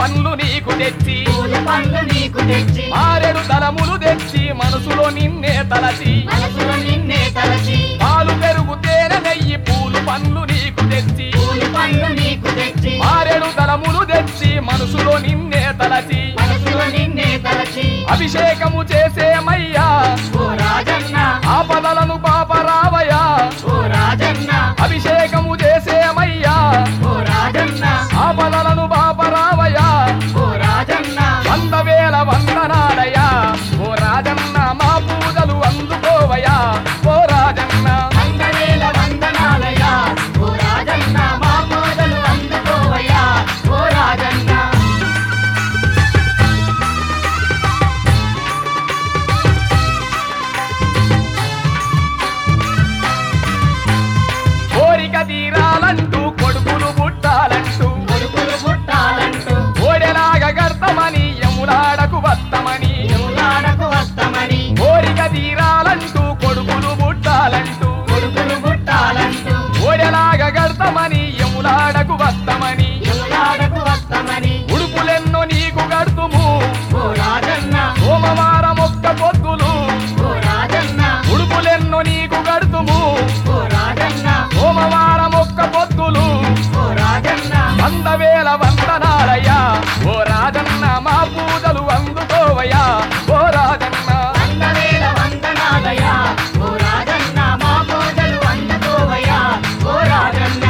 పండ్లు నీకు తెచ్చి పూల పండ్లు నీకు తెచ్చి మారెడు తలములు తెచ్చి మనసులో నిన్నే తలచి మనసులో నిన్నే తలచి పాలు పెరుగు తేనె నెయ్యి పూలు పండ్లు నీకు తెచ్చి పూల పండ్లు నీకు తెచ్చి మారెడు తలములు తెచ్చి మనసులో నిన్నే తలచి మనసులో నిన్నే తలచి అభిషేకము చేసేమయ్యా ఓ రాజన్న ఆపదలను పాపరావయ్యా ఓ రాజన్న అభిషేకము చేసేమయ్యా ఓ రాజన్న ఆపదలను పాపరావయ్యా ఓ రాజన్న వంద వేల వందనాలయ్యా ఓ రాజన్న మా పూజలు అందుకోవయ్యా ఓ రాజన్న వందవేల వందనాలయ్యా ఓ రాజన్న మా పూజలు అందుకోవయ్యా ఓ రాజన్న కోరిక తీరాలంటూ కొడుకులు పుట్టాలంటూ కొడుకులు పుట్టాలంటూ ఓడెలాగా గర్తమని యములాడకు వత్తమని యములాడకు వస్తామని కోరిక తీరాలంటూ కొడుకులు పుట్టాలంటూ కొడుకులు పుట్టాలంటూ ఓడెలాగా గర్తమని యములాడకు వత్తమని యములాడకు వస్తామని ఉడుపులెన్నో నీకు గడుతుము ఓ రాజన్న సోమవారం ఒక్క పొద్దులు ఓ రాజన్న ఉడుపులెన్నో నీకు గడుతుము ఓ రాజన్న సోమవారం ఒక్క పొద్దులు ఓ రాజన్న వంద వేల వందనాలయ్యా ఓ రాజన్న మా పూజలు అందుకోవయ్యా ఓ రాజన్న వందవేల వందనాలయ్యా ఓ రాజన్న మా పూజలు అందుకోవయ్యా ఓ రాజన్న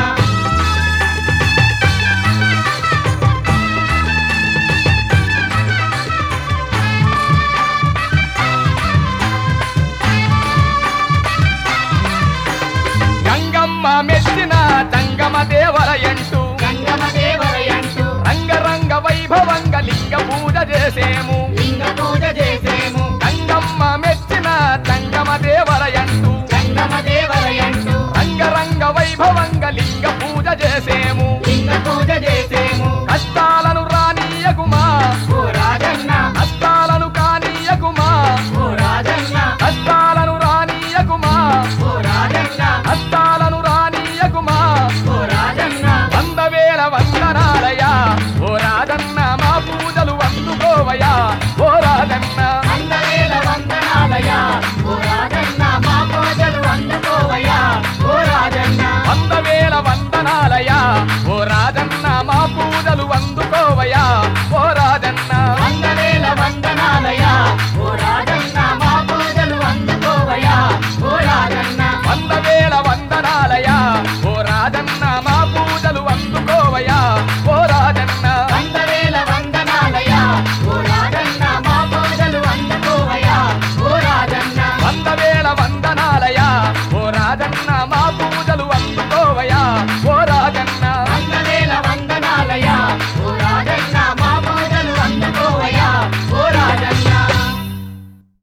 గంగమ్మ మెచ్చిన తంగమ దేవరయంటూ గంగమ దేవరయంటూ రంగరంగ వైభవంగ లింగ పూజ చేసేము లింగ పూజ చేసేము గంగమ్మ మెచ్చిన తంగమ దేవరయంటూ గంగమ దేవరయంటూ రంగరంగ వైభవంగ లింగ పూజ చేసేము లింగ పూజ చేసేము